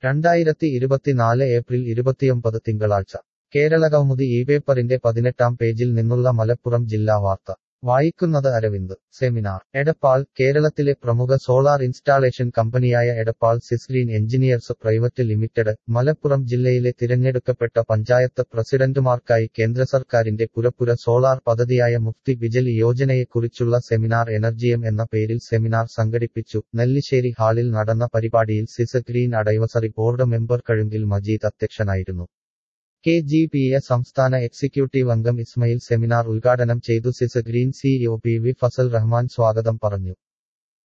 രണ്ടായിരത്തി ഇരുപത്തിനാല് ഏപ്രിൽ ഇരുപത്തിയൊമ്പത് തിങ്കളാഴ്ച കേരളകൗമുദി ഈ പേപ്പറിന്റെ പതിനെട്ടാം പേജിൽ നിന്നുള്ള മലപ്പുറം ജില്ലാ വാർത്ത വായിക്കുന്നത് അരവിന്ദ് സെമിനാർ എടപ്പാൾ കേരളത്തിലെ പ്രമുഖ സോളാർ ഇൻസ്റ്റാളേഷൻ കമ്പനിയായ Edappal Sisgreen engineers private limited Malappuram ജില്ലയിലെ തിരഞ്ഞെടുക്കപ്പെട്ട പഞ്ചായത്ത് പ്രസിഡന്റുമാർക്കായി കേന്ദ്ര സർക്കാരിന്റെ പുരപ്പുര സോളാർ പദ്ധതിയായ മുഫ്തി ബിജലി യോജനയെക്കുറിച്ചുള്ള സെമിനാർ എനർജിയം എന്ന പേരിൽ സെമിനാർ സംഘടിപ്പിച്ചു നെല്ലിശ്ശേരി ഹാളിൽ നടന്ന പരിപാടിയിൽ Sisgreen advisory board member Kazhunkil Majeed അധ്യക്ഷനായിരുന്നു കെ ജി പി എ സംസ്ഥാന എക്സിക്യൂട്ടീവ് അംഗം ഇസ്മയിൽ സെമിനാർ ഉദ്ഘാടനം ചെയ്തു Sisgreen CEO P V Fasal Rahman സ്വാഗതം പറഞ്ഞു